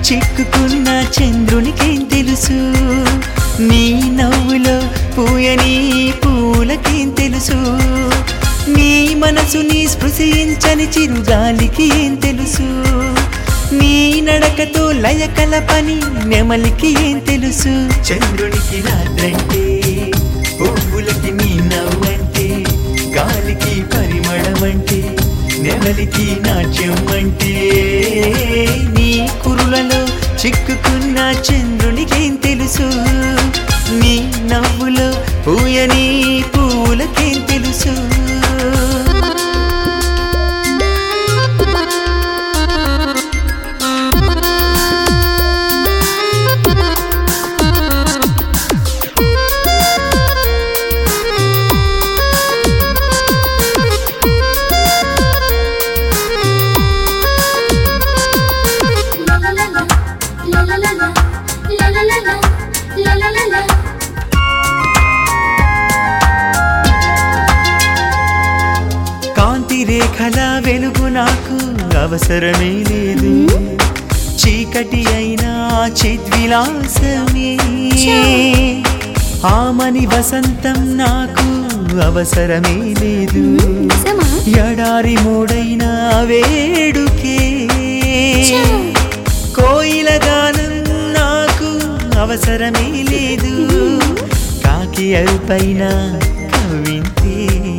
చిక్కుకున్న చంద్రునికేం తెలుసు నీ నవ్వులో పూయని పూలకేం తెలుసు నీ మనసుని స్పృశించని చిరుగాలికి ఏం తెలుసు నీ నడకతో లయ కలపని నెమలికి ఏం తెలుసు చంద్రునికి రాత్రంటే పువ్వులకి నీ నవ్వంటే గాలికి పరిమళం అంటే నెమలికి నాట్యం అంటే నీ కురులలో చిక్కుకున్న చంద్రునికేం తెలుసు నీ నవ్వులో పూయని పూలకేం తెలుసు La la la la, la la la la, la la la la, la la la la. కాంతి రేఖల వెలుగు నాకు అవసరమే లేదు చీకటి అయినా చిద్విలాసమే ఆమని వసంతం నాకు అవసరమే లేదు నిజమా? ఎడారి మూడైన వేడుకే ఛా! కోయిల గానం నాకు అవసరమే లేదు కాకి అరుపైన కవింతే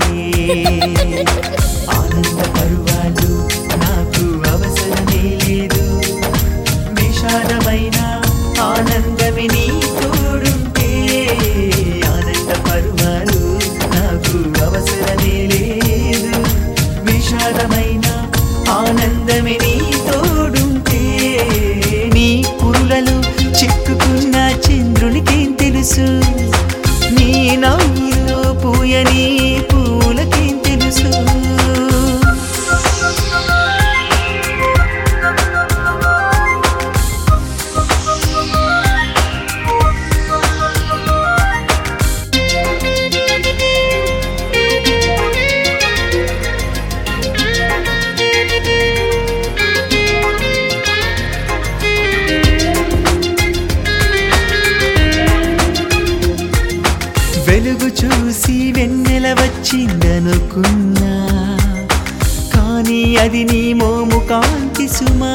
ఆనంద పరువాలు నాకు అవసరమే లేదు విషాదమైన ఆనందమే నీ తోడుంటే ఆనంద పరువాలు నాకు అవసరమే లేదు విషాదమైన ఆనందమే నీ తోడుంటే నీ పురులలో చిక్కుకున్న చంద్రునికేం తెలుసు నీ నవ్వులో పూయని పూలకేం తెలుసు వెలుగు చూసి వెన్నెల వచ్చిందనుకున్నా కానీ అది నీ మోము కాంతి సుమా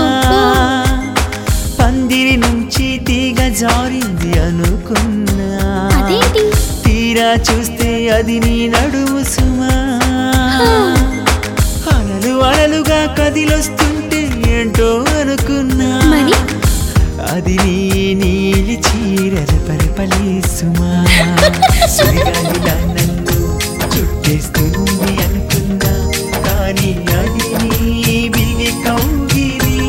పందిరి నుంచి తీగ జారింది అనుకున్నా అదేంటి తీరా చూస్తే అది నీ నడుము సుమా అలలు అలలుగా కదిలొస్తుంటే ఏంటో అనుకున్నా మరి? అది నీ నీలి చీరల పరపలే సుమా సుడిగాలిలా నన్ను చుట్టేస్తుంది అనుకున్నా కానీ అది నీ బిగి కౌగిలి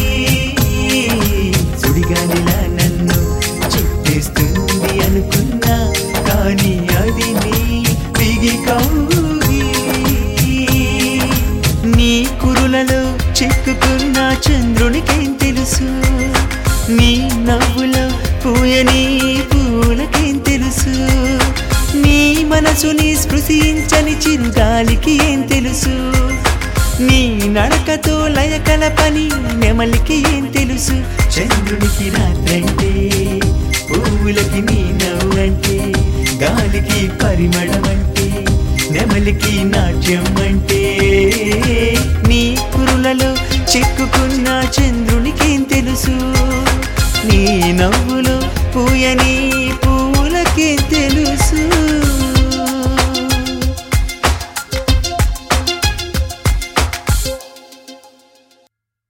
సుడిగాలిలా నన్ను చుట్టేస్తుంది అనుకున్నా కానీ అది నీ బిగి కౌగిలి నీ కురులలో చిక్కుకున్న చంద్రునికేం తెలుసు నీ నవ్వులో పూయని పూలకేం తెలుసు నీ మనసుని స్పృశించని చిరుగాలికి ఏం తెలుసు నీ నడకతో లయ కలపని నెమలికి ఏం తెలుసు చంద్రునికి రాత్రంటే పువ్వులకి నీ నవ్వంటే గాలికి పరిమళం అంటే నెమలికి నాట్యం అంటే నీ కురులలో చిక్కుకున్న చంద్రునికేం తెలుసు నీ నవ్వులో పూయని పూలకేం